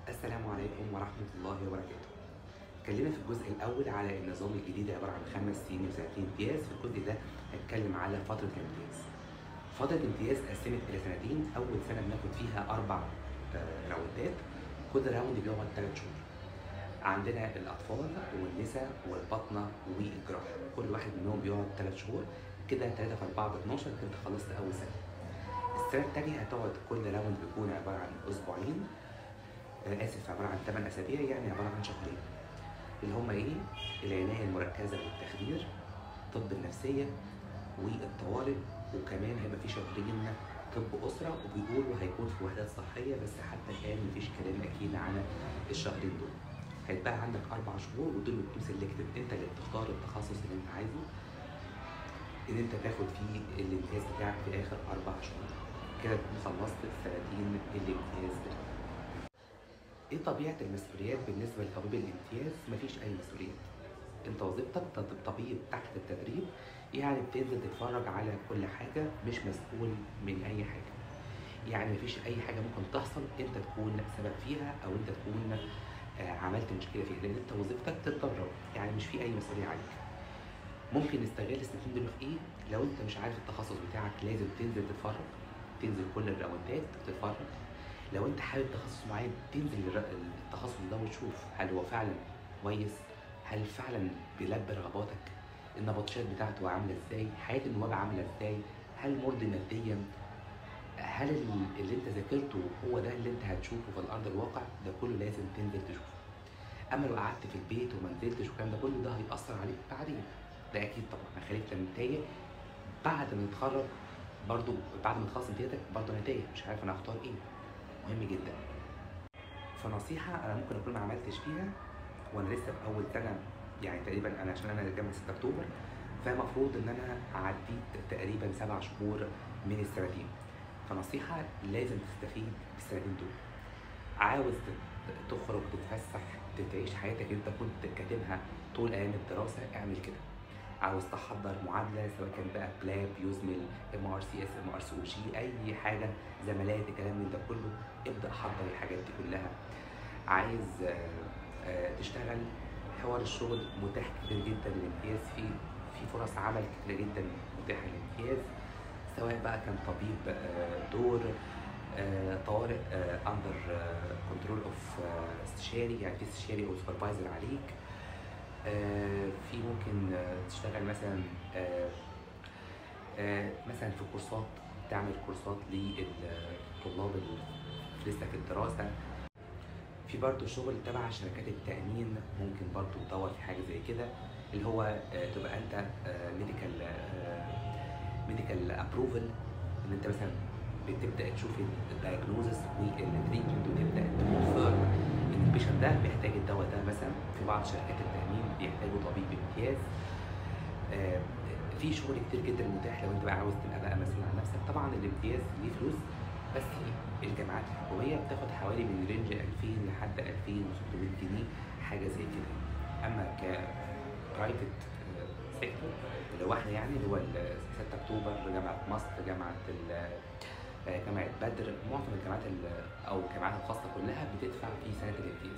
السلام عليكم ورحمة الله وبركاته. اتكلمنا في الجزء الأول على النظام الجديد عبارة عن خمس سنين وسنتين امتياز، في الجزء ده هتكلم على فترة الامتياز. فترة الامتياز اتقسمت إلى سنتين، أول سنة بناخد فيها أربع آه، راوندات، كل راوند بيقعد ثلاث شهور. عندنا الأطفال والنساء والبطنة والجراحة، كل واحد منهم بيقعد ثلاث شهور، كده 3 في 4 ب 12 كده انت خلصت أول سنة. السنة التانية هتقعد كل راوند بيكون عبارة عن أسبوعين آه، اسف عباره عن 8 اسابيع يعني عباره عن شهرين اللي هم ايه العنايه المركزه والتخدير طب النفسيه والطوارئ وكمان هيبقى في شهرين طب اسره وبيقولوا هيكون في وحدات صحيه بس حتى الان مفيش كلام اكيد عن الشهرين دول هيتبقى عندك اربع شهور ودول بتكون سيلكتيف انت اللي بتختار التخصص اللي انت عايزه ان انت تاخد فيه الامتياز بتاعك في اخر اربع شهور كده تكون خلصت السنتين الامتياز بتوعك ايه طبيعه المسؤوليات بالنسبه لطبيب الامتياز مفيش اي مسؤوليات انت وظيفتك طب- طبيب تحت التدريب يعني بتنزل تتفرج على كل حاجه مش مسؤول من اي حاجه يعني مفيش اي حاجه ممكن تحصل انت تكون سبب فيها او انت تكون آه، عملت مشكله فيها لان انت وظيفتك تتدرب يعني مش في اي مسؤوليه عليك ممكن نستغل السنتين دول في ايه لو انت مش عارف التخصص بتاعك لازم تنزل تتفرج تنزل كل الراوندات تتفرج لو انت حابب تخصص معين تنزل الر- التخصص ده وتشوف هل هو فعلا كويس هل فعلا بيلبي رغباتك النبطشات بتاعته عامله ازاي حياه النواب عامله ازاي هل مرضي ماديا هل ال- اللي انت ذاكرته هو ده اللي انت هتشوفه في الارض الواقع ده كله لازم تنزل تشوفه اما لو قعدت في البيت وما نزلتش والكلام ده كله ده هيأثر عليك بعدين ده اكيد طبعا هيخليك لما تايه بعد ما تتخرج برضو بعد ما تخلص امتيازك برضو انا تايه مش عارف انا هختار ايه مهم جدا فنصيحة أنا ممكن أكون ما عملتش فيها وأنا لسه في أول سنة يعني تقريبا أنا عشان أنا جامعة 6 أكتوبر فالمفروض إن أنا عديت تقريبا سبع شهور من السنتين فنصيحة لازم تستفيد بالسنتين دول عاوز تت- تخرج تتفسح تعيش حياتك انت كنت كاتبها طول ايام الدراسه اعمل كده عاوز تحضر معادله سواء كان بقى بلاب يوزمل ام ار سي اس ام ار سي او جي اي حاجه زمالات الكلام من ده كله ابدا حضر الحاجات دي كلها عايز آه، آه، تشتغل حوار الشغل متاح كتير جدا للامتياز في في فرص عمل كتير جدا متاحه للامتياز سواء بقى كان طبيب آه، دور آه، طوارئ اندر كنترول اوف استشاري يعني في استشاري او سوبرفايزر عليك آه، في ممكن آه، تشتغل مثلا آه، آه، مثلا في كورسات تعمل كورسات للطلاب اللي لسه في الدراسه في برضه شغل تبع شركات التأمين ممكن برضه تدور في حاجة زي كده اللي هو آه، تبقى أنت ميديكال ميديكال ابروفل إن أنت مثلا بتبدأ تشوف الدايجنوزس والتريتمنت وتبدأ تكونفيرم إن البيشنت ده محتاج الدواء ده مثلا في بعض شركات التأمين بيحتاجوا طبيب امتياز آه، في شغل كتير جدا متاح لو انت بقى عاوز تبقى بقى مسؤول عن نفسك طبعا الامتياز ليه فلوس بس الجامعات الحكوميه بتاخد حوالي من رينج 2000 لحد 2600 جنيه حاجه زي كده اما ك برايفت سيكتور اللي هو احنا يعني اللي هو ال 6 اكتوبر جامعه مصر جامعه ال- آه، جامعه بدر معظم الجامعات ال- او الجامعات الخاصه كلها بتدفع في سنه الامتياز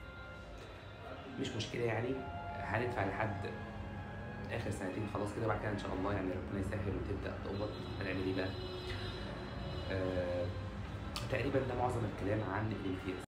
مش مشكله يعني هندفع لحد اخر سنتين خلاص كده بعد كده ان شاء الله يعني ربنا يسهل وتبدا تقبض هنعمل ايه بقى؟ آه تقريبا ده معظم الكلام عن الامتياز